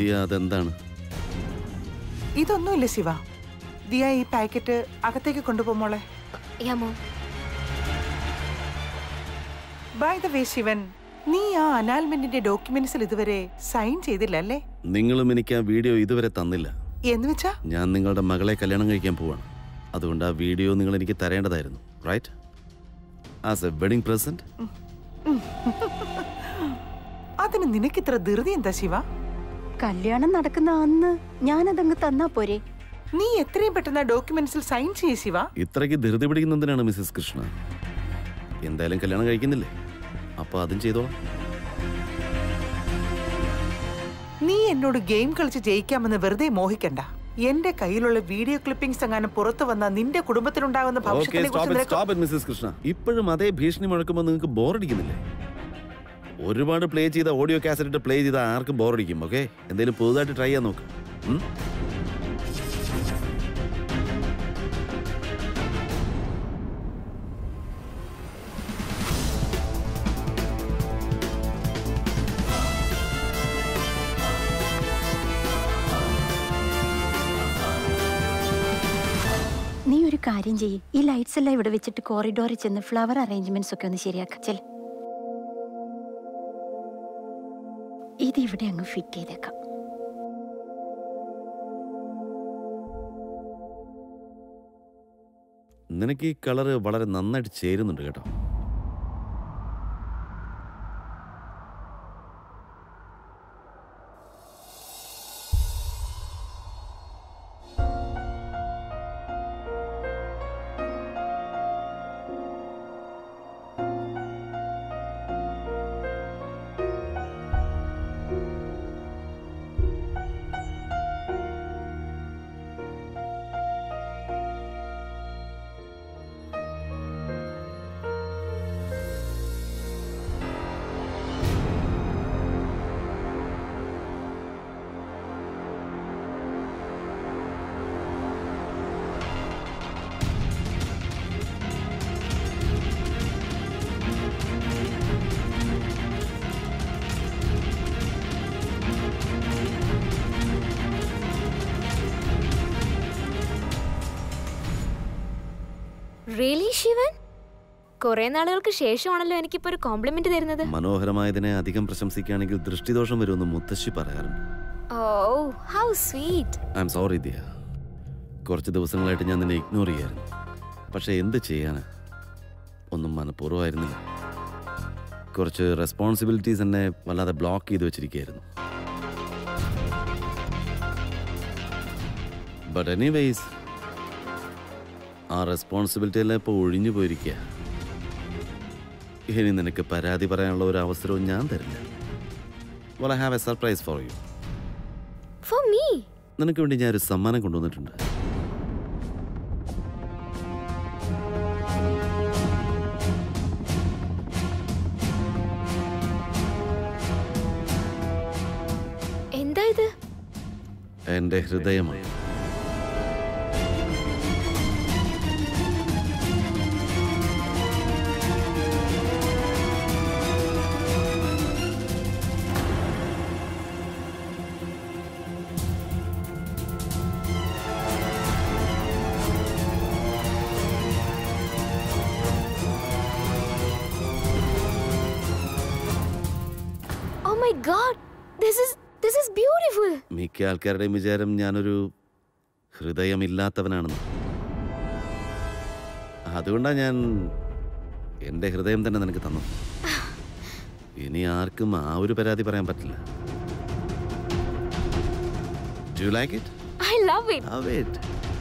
ദിയ അതെന്താണ് ഇതൊന്നുമില്ല ശിവ ദിയ ഈ പാക്കറ്റ് അകത്തേക്ക് കൊണ്ടുപോകുമോളെ യമോ ബൈ ദ വേ ശിവൻ നീ ആ അനാൽമെന്റിന്റെ ഡോക്യുമെന്റ്സിൽ ഇതുവരെ സൈൻ ചെയ്തില്ല അല്ലേ നിങ്ങളും എനിക്ക് ആ വീഡിയോ ഇതുവരെ തന്നില്ല എന്ന് വെച്ചാ ഞാൻ നിങ്ങളുടെ മകളെ കല്യാണം കഴിക്കാൻ പോവാണ് അതുകൊണ്ട് ആ വീഡിയോ നിങ്ങൾ എനിക്ക് തരേണ്ടതായിരുന്നു right as a wedding present അതിന് നിനക്കിത്ര ധൃതി എന്താ ശിവ കല്യാണം നടക്കുന്ന അന്ന് ഞാനതങ്ങ് തന്നാ പോരെ നീ എത്രയും പെട്ടെന്ന് ആ ഡോക്യുമെന്റ്സിൽ സൈൻ ചെയ്യ ശിവ ഇത്രയ്ക്ക് ധൃതി പിടിക്കുന്നതിനാണ് മിസ്സസ് കൃഷ്ണ എന്തായാലും കല്യാണം കഴിക്കുന്നില്ലേ അപ്പൊ അതും ചെയ്തോളാം നീ എന്നോട് ഗെയിം കളിച്ച് ജയിക്കാമെന്ന് വെറുതെ മോഹിക്കണ്ട എന്റെ കയ്യിലുള്ള വീഡിയോ ക്ലിപ്പിംഗ്സ് എങ്ങാനും പുറത്തു വന്ന നിന്റെ കുടുംബത്തിനുണ്ടാകുന്ന ഓക്കെ ഭവിഷ്യത്തിനെ സ്റ്റോപ്പ് കുറിച്ച് നിനക്ക് സ്റ്റോപ്പ് ഇറ്റ് മിസ്സസ് കൃഷ്ണ ഇപ്പോഴും അതേ ഭീഷണി മുഴക്കുമ്പോൾ നിങ്ങൾക്ക് ബോറടിക്കുന്നില്ലേ ഒരുപാട് പ്ലേ ചെയ്ത ഓഡിയോ കാസറ്റ് ഇട്ട് പ്ലേ ചെയ്താൽ ആർക്കും ബോറടിക്കും ഓക്കെ എന്തെങ്കിലും പുതുതായിട്ട് ട്രൈ ചെയ്യാൻ നോക്ക് ഉം? നീ ഒരു കാര്യം ചെയ്യ് ഈ ലൈറ്റ്സ് എല്ലാം ഇവിടെ വെച്ചിട്ട് കോറിഡോറിൽ ചെന്ന് ഫ്ലവർ അറേഞ്ച്മെന്റ്സ് ഒക്കെ ഒന്ന് ശരിയാക്ക ചെൽ ഇത് ഇവിടെ അങ്ങ് ഫിറ്റ് ചെയ്തേക്കാം നിനക്ക് ഈ കളറ് വളരെ നന്നായിട്ട് ചേരുന്നുണ്ട് കേട്ടോ റിയലി ശിവൻ കുറെ നാളുകൾക്ക് ശേഷമാണല്ലോ എനിക്കിപ്പോ ഒരു കോംപ്ലിമെന്റ് തരുന്നത് മനോഹരമായതിനെ അധികം പ്രശംസിക്കുകയാണെങ്കിൽ ദൃഷ്ടിദോഷം വരുമെന്ന് മുത്തശ്ശി പറയാറുണ്ട് oh how sweet I'm sorry Diya കുറച്ച് ദിവസങ്ങളായിട്ട് ഞാൻ നിന്നെ ഇഗ്നോർ ചെയ്യായിരുന്നു പക്ഷേ എന്ത് ചെയ്യാനാ ഒന്നും മനഃപൂർവ്വമായിരുന്നില്ല കുറച്ച് റെസ്പോൺസിബിലിറ്റീസ് എന്നെ വല്ലാതെ ബ്ലോക്ക് ചെയ്ത് വെച്ചിരിക്കുകയായിരുന്നു ബട്ട് എനിവേസ് ആ റെസ്പോൺസിബിലിറ്റി എല്ലാം ഇപ്പോൾ ഒഴിഞ്ഞു പോയിരിക്കുക ഇനി നിനക്ക് പരാതി പറയാനുള്ള ഒരു അവസരവും ഞാൻ തരില്ല well, I have a surprise for you. For me നിനക്ക് വേണ്ടി ഞാൻ ഒരു സമ്മാനം കൊണ്ടുവന്നിട്ടുണ്ട് എന്താ ഇത് എന്റെ ഹൃദയമാണ് oh my God this is this is beautiful മിക്ക ആൾക്കാരുടെയും വിചാരം ഞാനൊരു ഹൃദയമില്ലാത്തവനാണെന്ന് അതുകൊണ്ടാണ് ഞാൻ എൻ്റെ ഹൃദയം തന്നെ നിനക്ക് തന്നു ഇനി ആർക്കും ആ ഒരു പരാതി പറയാൻ പറ്റില്ല do like it I love it love it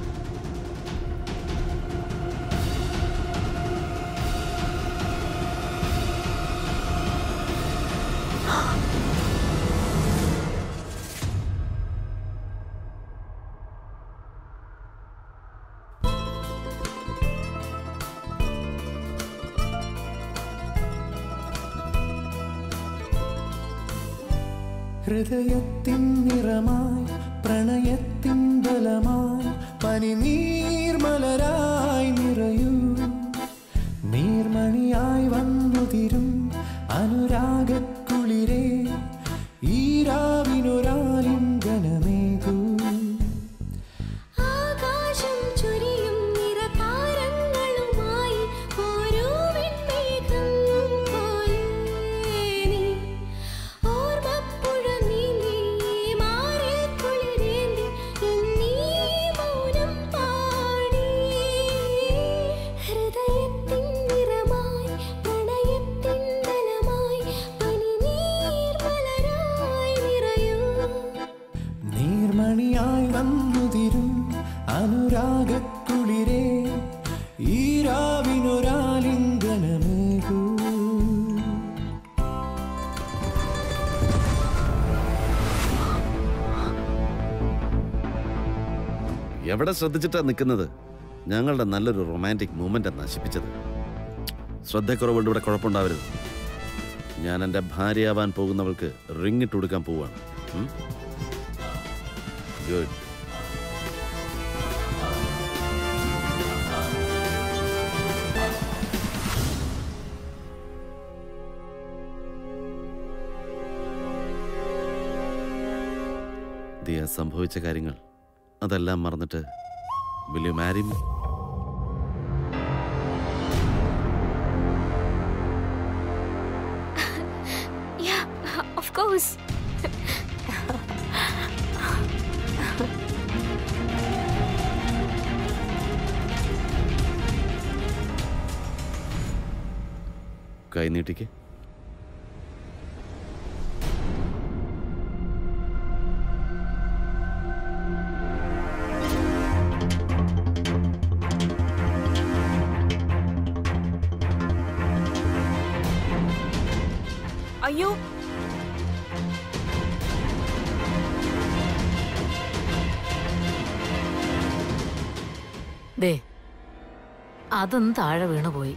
ഹൃദയത്തിൻ നിറമായി പ്രണയത്തിൻ ബലമായി പനിനീർമലരായി നിറയൂ നീർമണിയായി വന്നുതിരും അനുരാഗക്കുളിരേ ഈ രാവിനൊരാലിംഗ കുളിരേ ഈ രാവിനൊരാലിംഗനമേകൂ എവിടെ ശ്രദ്ധിച്ചിട്ടാ നിൽക്കുന്നത് ഞങ്ങളുടെ നല്ലൊരു റൊമാൻറ്റിക് മൂമെന്റ് നശിപ്പിച്ചത് ശ്രദ്ധക്കുറവുകൊണ്ട് ഇവിടെ കുഴപ്പമുണ്ടാവരുത് ഞാൻ എൻ്റെ ഭാര്യയാവാൻ പോകുന്നവൾക്ക് റിങ് ഇട്ട് കൊടുക്കാൻ പോവാണ് ഗുഡ് ദിയ സംഭവിച്ച കാര്യങ്ങൾ അതെല്ലാം മറന്നിട്ട് will you marry me yeah of course കൈ നീട്ടിക്ക് അയ്യോ ദേ അതൊന്ന് താഴെ വീണുപോയി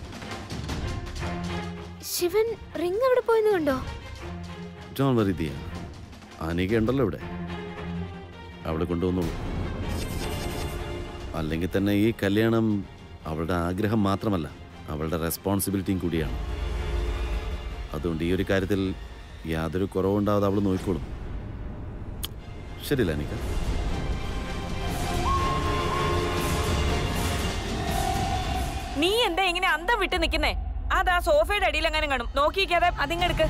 ശിവൻ റിങ് എവിടെ പോയെന്ന് കണ്ടോ ജോൺ വരി ദിയ അനീക ഉണ്ടല്ലോ ഇവിടെ അവിടെ കൊണ്ടുവന്നോളൂ അല്ലെങ്കിൽ തന്നെ ഈ കല്യാണം അവളുടെ ആഗ്രഹം മാത്രമല്ല അവളുടെ റെസ്പോൺസിബിലിറ്റിയും കൂടിയാണ് അതുകൊണ്ട് ഈ ഒരു കാര്യത്തിൽ യാതൊരു കുറവുണ്ടാവാതെ അവൾ നോക്കിക്കോളും ശരിയല്ല അനിക നീ എന്താ ഇങ്ങനെ അന്തം വിട്ട് നിക്കുന്നേ അതാ സോഫയുടെ അടിയിൽ എങ്ങനെ കാണും നോക്കിക്കാതെ അതിങ്ങെടുക്ക്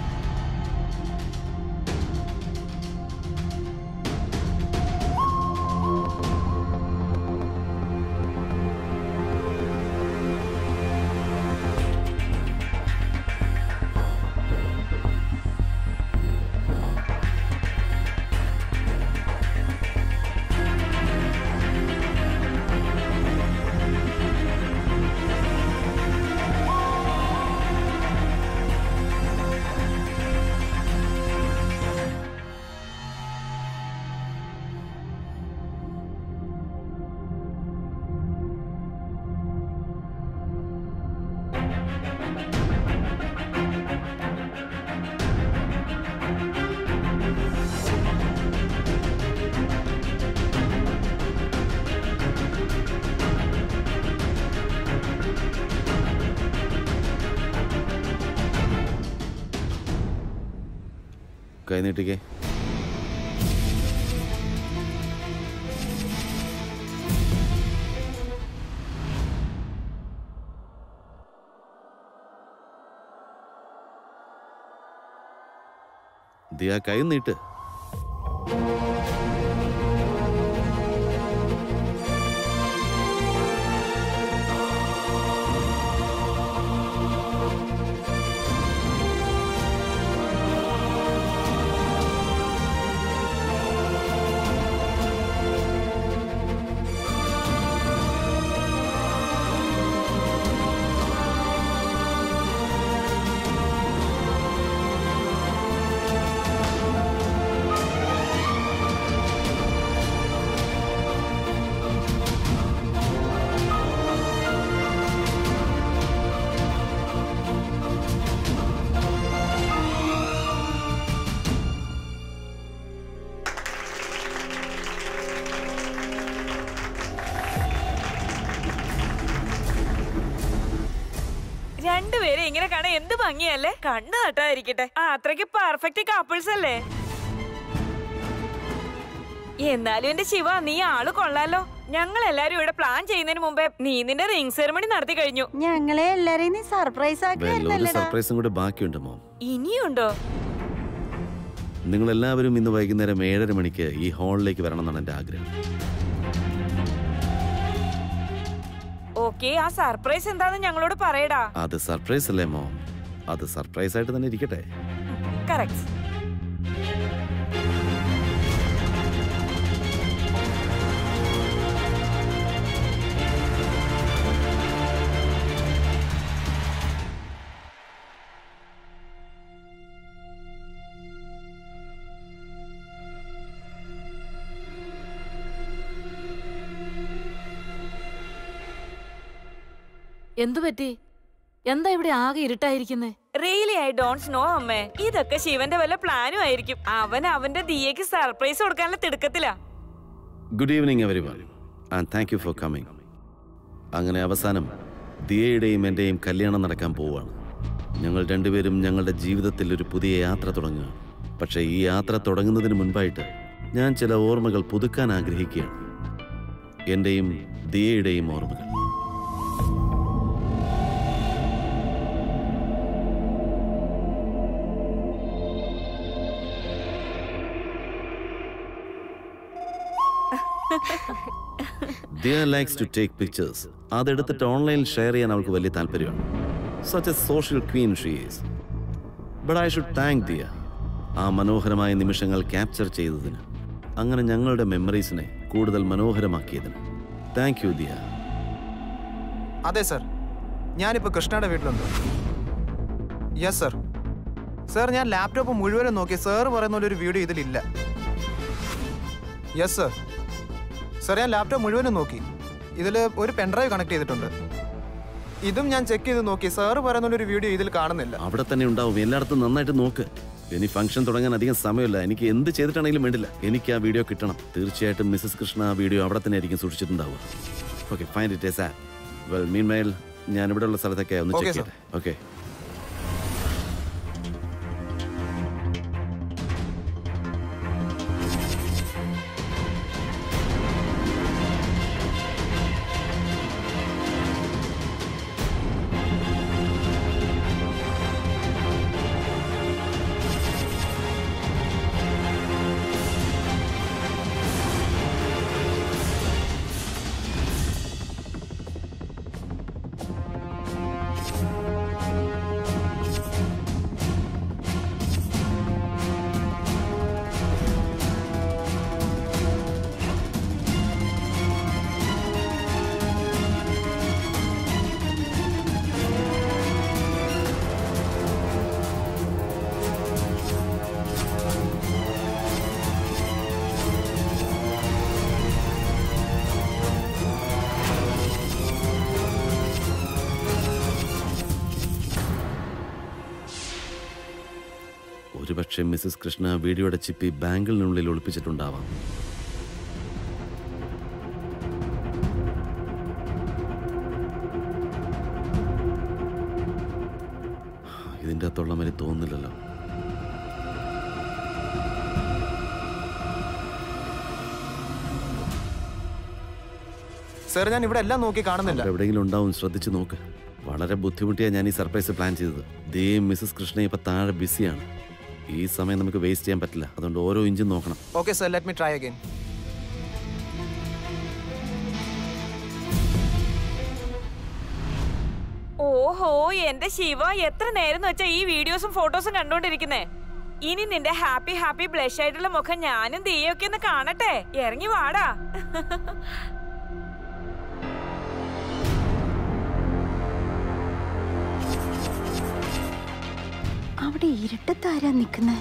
കൈ നീട്ടിക്കേ ദിയ കൈ നീട്ട് രണ്ടുപേരെ ഇങ്ങനെ കാണാൻ എന്ത് ഭംഗിയല്ലേ കണ്ണു നട്ടാതിരിക്കട്ടെ ആ അത്രയ്ക്ക് പെർഫെക്റ്റ് കപ്പിൾസ് അല്ലേ എന്നാലും എന്റെ ശിവ നീ ആള് കൊള്ളാലോ ഞങ്ങൾ എല്ലാരും ഇവിടെ പ്ലാൻ ചെയ്യുന്നതിന് മുമ്പേ നീ നിന്റെ റിംഗ് സെറമണി നടത്തി കഴിഞ്ഞു ഞങ്ങളെ എല്ലാരെയും നീ സർപ്രൈസ് വെൽ ഒരു ആക്കിയായിരുന്നല്ലേടാ സർപ്രൈസും കൂടെ ബാക്കിയുണ്ട് മോം ഇനിയുണ്ടോ നിങ്ങൾ എല്ലാവരും ഇന്ന് വൈകുന്നേരം ഏഴര മണിക്ക് ഈ ഹാളിലേക്ക് വരണം എന്നാണ് എൻ്റെ ആഗ്രഹം ഓക്കെ ആ സർപ്രൈസ് എന്താന്ന് ഞങ്ങളോട് പറയടാ അത് സർപ്രൈസ് അല്ലേ മോം അത് സർപ്രൈസ് ആയിട്ട് തന്നെ ഇരിക്കട്ടെ കറക്റ്റ് എന്തു പറ്റി എന്താ ഇവിടെ ആകെ ഇരുട്ടായിരിക്കുന്നേ റിയലി ഐ ഡോണ്ട് നോ അമ്മേ ഇതൊക്കെ ശിവന്റെ വല്ല പ്ലാനും ആയിരിക്കും അവൻ അവന്റെ ദിയക്ക് സർപ്രൈസ് കൊടുക്കാനുള്ള തിടുക്കത്തിലാ good evening everyone and thank you for coming അങ്ങനെ അവസാനം ദിയയുടെയും എൻ്റെയും കല്യാണം നടക്കാൻ പോവുകയാണ് ഞങ്ങൾ രണ്ടുപേരും ഞങ്ങളുടെ ജീവിതത്തിൽ ഒരു പുതിയ യാത്ര തുടങ്ങുകയാണ് പക്ഷേ ഈ യാത്ര തുടങ്ങുന്നതിന് മുൻപായിട്ട് ഞാൻ ചില ഓർമ്മകൾ പുതുക്കാൻ ആഗ്രഹിക്കുകയാണ് എൻ്റെയും ദിയയുടെയും ഓർമ്മകൾ Diya likes to take pictures അതെടുത്തിട്ട് ഓൺലൈനിൽ ഷെയർ ചെയ്യാൻ അവൾക്ക് വലിയ താല്പര്യമാണ് such a social queen she's but I should thank Diya ആ മനോഹരമായ നിമിഷങ്ങൾ ക്യാപ്ചർ ചെയ്തതിന് അങ്ങനെ ഞങ്ങളുടെ മെമ്മറീസിനെ കൂടുതൽ മനോഹരമാക്കിയതിന് താങ്ക് യു ദിയ അതെ സർ ഞാനിപ്പോൾ കൃഷ്ണയുടെ വീട്ടിലുണ്ട് യെസ് സർ സർ ഞാൻ ലാപ്ടോപ്പ് മുഴുവനും നോക്കി സാർ പറയുന്ന പോലെ ഒരു വീഡിയോ ഇതിലില്ല യെസ് സർ സർ ഞാൻ ലാപ്ടോപ്പ് മുഴുവനും നോക്കി ഇതിൽ ഒരു പെൻഡ്രൈവ് കണക്ട് ചെയ്തിട്ടുണ്ട് ഇതും ഞാൻ ചെക്ക് ചെയ്ത് നോക്കി സാറ് പറയുന്ന പോലെ ഒരു വീഡിയോ ഇതിൽ കാണുന്നില്ല അവിടെ തന്നെ ഉണ്ടാവും എല്ലായിടത്തും നന്നായിട്ട് നോക്ക് ഇനി ഫംഗ്ഷൻ തുടങ്ങാൻ അധികം സമയമില്ല എനിക്ക് എന്ത് ചെയ്തിട്ടാണെങ്കിലും വേണ്ടില്ല എനിക്ക് ആ വീഡിയോ കിട്ടണം തീർച്ചയായിട്ടും മിസ്സസ് കൃഷ്ണ ആ വീഡിയോ അവിടെ തന്നെ ആയിരിക്കും സൂക്ഷിച്ചിട്ടുണ്ടാവുക okay fine it's up well meanwhile ഞാൻ ഇവിടെ ഉള്ള സ്ഥലത്തൊക്കെ ഒന്ന് Okay, ചെക്ക് sir. ചെയ്യട്ടെ ഓക്കെ ഒരുപക്ഷെ മിസ്സസ് കൃഷ്ണ വീഡിയോയുടെ ചിപ്പി ബാങ്കിളിനുള്ളിൽ ഒളിപ്പിച്ചിട്ടുണ്ടാവാം ഇതിൻ്റെ അകത്തുള്ള മാതിരി തോന്നുന്നില്ലല്ലോ സർ ഞാൻ ഇവിടെ എല്ലാം നോക്കി കാണുന്നില്ല അവിടെ എവിടെയെങ്കിലും ഉണ്ടാവും ശ്രദ്ധിച്ചു നോക്ക് വളരെ ബുദ്ധിമുട്ടിയാണ് ഞാൻ ഈ സർപ്രൈസ് പ്ലാൻ ചെയ്തത് ദേയും മിസ്സസ് കൃഷ്ണ ഇപ്പൊ താഴെ ബിസിയാണ് ഈ സമയം നമുക്ക് വേസ്റ്റ് ചെയ്യാൻ പറ്റില്ല അതുകൊണ്ട് ഓരോ ഇഞ്ചും നോക്കണം okay sir let me try again ഓഹോ എന്റെ ശിവ എത്ര നേരം വെച്ചാ ഈ വീഡിയോസും ഫോട്ടോസും കണ്ടോണ്ടിരിക്കുന്നേ ഇനി നിന്റെ ഹാപ്പി ഹാപ്പി ബ്ലഷ് ആയിട്ടുള്ള മുഖം ഞാനും തീയൊക്കെ ഒന്ന് കാണട്ടെ ഇറങ്ങി വാടാ അവിടെ ഇരുട്ടത്താരാ നിൽക്കുന്നത്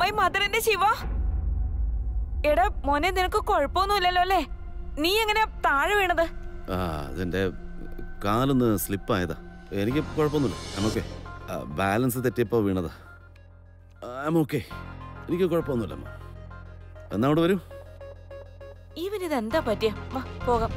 മൈ മദറിന്റെ ശിവ എടാ മോനെ നിനക്ക് കുഴപ്പമൊന്നുമില്ലല്ലോ അല്ലേ നീ എങ്ങനെ താഴെ വീണത് ആ അതെൻ്റെ കാലൊന്ന് സ്ലിപ്പായതാ എനിക്ക് കുഴപ്പമൊന്നുമില്ല ഐം ഓക്കെ ബാലൻസ് തെറ്റിയപ്പോൾ വീണതാ ഐം ഓക്കെ എനിക്ക് കുഴപ്പമൊന്നുമില്ല അമ്മ എന്നാ അവിടെ വരൂ ഇവനിത് എന്താ പറ്റിയ വാ പോകാം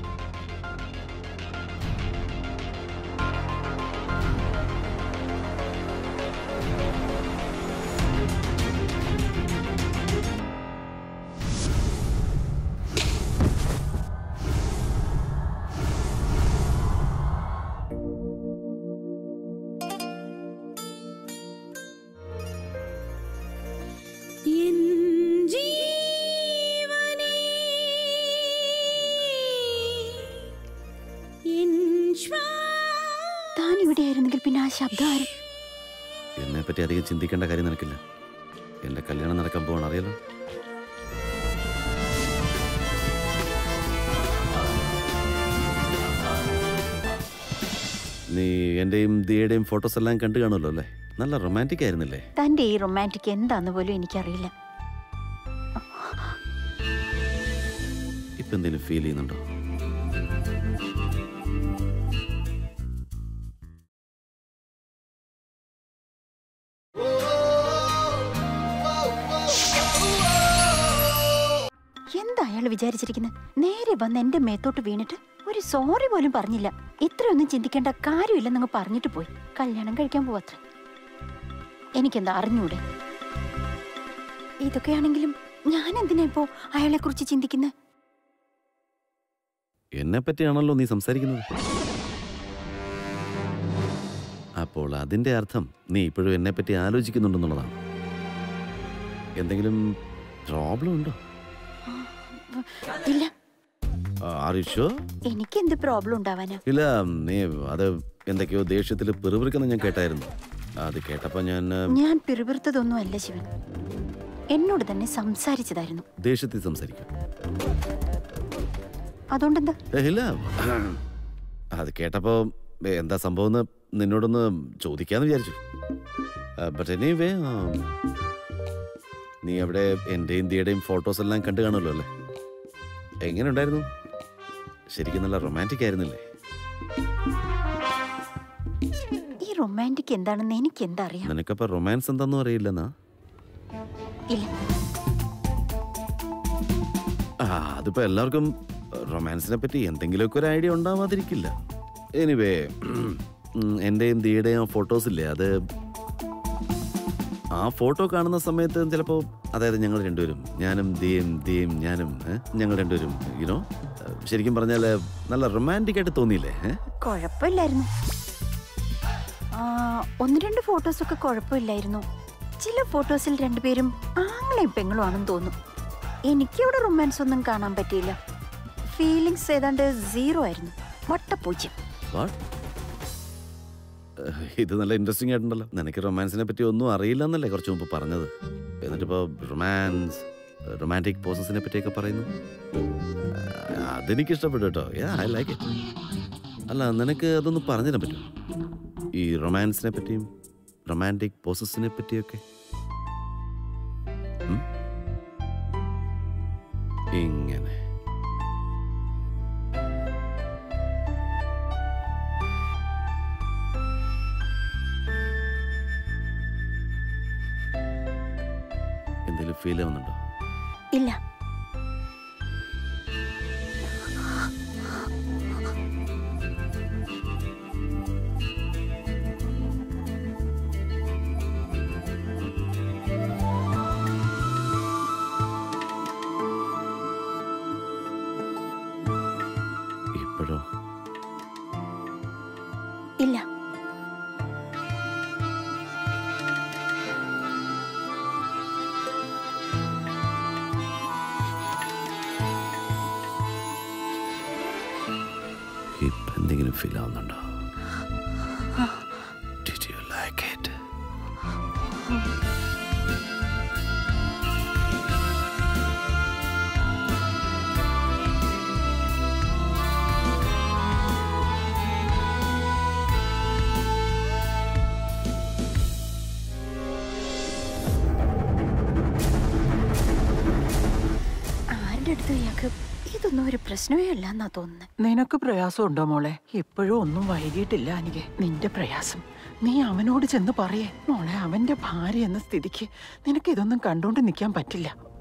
താൻ ഇവിടെ ആയിരുന്നെങ്കിൽ പിന്നെ ആ ശബ്ദം ആരും എന്നെ പറ്റി അധികം ചിന്തിക്കേണ്ട കാര്യം നിനക്കില്ല എൻ്റെ കല്യാണം നടക്കാൻ പോവാണ് അറിയാലോ നീ എൻ്റെയും ദിയുടെയും ഫോട്ടോസ് എല്ലാം കണ്ടു കാണുമല്ലോ അല്ലേ നല്ല റൊമാൻറ്റിക് ആയിരുന്നില്ലേ തന്റെ ഈ റൊമാൻറ്റിക് എന്താന്ന് പോലും എനിക്കറിയില്ല ഇപ്പം എന്തെങ്കിലും ഫീൽ ചെയ്യുന്നുണ്ടോ എന്താ അയാൾ വിചാരിച്ചിരിക്കുന്നത് നേരെ വന്ന് എന്റെ മേത്തോട്ട് വീണിട്ട് ഒരു സോറി പോലും പറഞ്ഞില്ല ഇത്രയൊന്നും ചിന്തിക്കേണ്ട കാര്യമില്ലെന്നങ്ങ് പറഞ്ഞിട്ട് പോയി കല്യാണം കഴിക്കാൻ പോവത്ര എനിക്കെന്താ അറിഞ്ഞൂടെ ഇതൊക്കെയാണെങ്കിലും ഞാൻ എന്തിനാ ഇപ്പോ അയാളെ കുറിച്ച് ചിന്തിക്കുന്നത് എന്നെ പറ്റിയാണല്ലോ നീ സംസാരിക്കുന്നത് അപ്പോൾ അതിൻ്റെ അർത്ഥം നീ ഇപ്പോഴും എന്നെ പറ്റി ആലോചിക്കുന്നുണ്ടെന്നുള്ളതാണ് എന്തെങ്കിലും പ്രോബ്ലം ഉണ്ടോ ഇല്ല ആറിഷോ എനിക്ക് എന്ത് പ്രോബ്ലം ഉണ്ടാവാനാ ഇല്ല നീ അത് എന്തൊക്കെയോ ദേഷ്യത്തിൽ പിറുപിറുക്കുന്ന ഞാൻ കേട്ടായിരുന്നു അത് കേട്ടപ്പോൾ ഞാൻ ആ, ഞാൻ പിറുപിറുത്തതൊന്നും അല്ല ശിവൻ എന്നോട് തന്നെ സംസാരിച്ചതായിരുന്നു ദേഷ്യത്തിൽ സംസാരിക്കും അതുകൊണ്ടെന്താ ഏ, ഇല്ല അത് കേട്ടപ്പോൾ എന്താ സംഭവം എന്ന് നിന്നോടൊന്ന് ചോദിക്കാന്ന് വിചാരിച്ചു ബട്ട് എനിവേ നീ അവിടെ എൻ്റെയും ദിയുടെയും ഫോട്ടോസ് എല്ലാം കണ്ടു കാണുമല്ലോ അല്ലേ എങ്ങനെ ഉണ്ടായിരുന്നു ശരിക്കും നല്ല റൊമാൻറ്റിക് ആയിരുന്നില്ലേ ഈ റൊമാൻറ്റിക് എന്താണെന്ന് എനിക്ക് എന്താ അറിയാം നിനക്കപ്പോൾ റൊമാൻസ് എന്താണെന്നും അറിയില്ലെന്നാ ഇല്ല ആ അതിപ്പോ എല്ലാവർക്കും റൊമാൻസിനെ പറ്റി എന്തെങ്കിലുമൊക്കെ ഒരു ഐഡിയ ഉണ്ടാവാതിരിക്കില്ല എനിവേ എൻ്റെയും ദിയുടെയും ഫോട്ടോസ് ഇല്ലേ അത് ആ ഫോട്ടോ കാണുന്ന സമയത്ത് ചിലപ്പോൾ അതായത് ഞങ്ങൾ രണ്ടുപേരും ഞാനും ദിയും ദിയും ഞാനും ഏ, ഞങ്ങൾ രണ്ടുപേരും യുനോ ശരിക്കും പറഞ്ഞാൽ നല്ല റൊമാൻറ്റിക് ആയിട്ട് തോന്നിയില്ലേ ഏ? കുഴപ്പമില്ലായിരുന്നു ആ, ഒന്ന് രണ്ട് ഫോട്ടോസൊക്കെ കുഴപ്പമില്ലായിരുന്നു ചില ഫോട്ടോസിൽ രണ്ടുപേരും ആങ്ങളെയും പെങ്ങളും ആണെന്ന് തോന്നുന്നു എനിക്കിവിടെ റൊമാൻസ് ഒന്നും കാണാൻ പറ്റിയില്ല ഫീലിങ്സ് ഏതാണ്ട് സീറോ ആയിരുന്നു വട്ടപ്പൂജ്യം What? ഏഹ്, ഇത് നല്ല ഇൻട്രസ്റ്റിംഗ് ആയിട്ടുണ്ടല്ലോ നിനക്ക് റൊമാൻസിനെ പറ്റി ഒന്നും അറിയില്ല എന്നല്ലേ കുറച്ച് മുമ്പ് പറഞ്ഞത് എന്നിട്ടിപ്പോൾ റൊമാൻസ് റൊമാൻറ്റിക് പോസസിനെ പറ്റിയൊക്കെ പറയുന്നു ഏഹ്, അതെനിക്ക് ഇഷ്ടപ്പെട്ടു കേട്ടോ ഐ ലൈക്ക് ഇറ്റ് അല്ല നിനക്ക് അതൊന്ന് പറഞ്ഞുതരാൻ പറ്റുമോ ഈ റൊമാൻസിനെ പറ്റിയും റൊമാൻറ്റിക് പോസസിനെ പറ്റിയൊക്കെ ഉം? ഇങ്ങനെ എന്തെങ്കിലും ഫീൽ ആവുന്നുണ്ടോ ഇല്ല ഇപ്പോഴോ ഇല്ല ഇപ്പൊ എന്തെങ്കിലും ഫീൽ ആവുന്നുണ്ടോ Did you like it? സാറിന്റെ അടുത്ത് ഇയാൾക്ക് ഇതൊന്നും ഒരു പ്രശ്നമേ അല്ല എന്നാ തോന്നുന്നത് നിനക്ക് പ്രയാസമുണ്ടോ മോളെ ഇപ്പോഴും ഒന്നും വൈകിട്ടില്ല എനിക്ക് നിന്റെ പ്രയാസം നീ അവനോട് ചെന്ന് പറയേ മോളെ അവന്റെ ഭാര്യ എന്ന സ്ഥിതിക്ക് നിനക്ക് ഇതൊന്നും കണ്ടോണ്ട് നിൽക്കാൻ പറ്റില്ല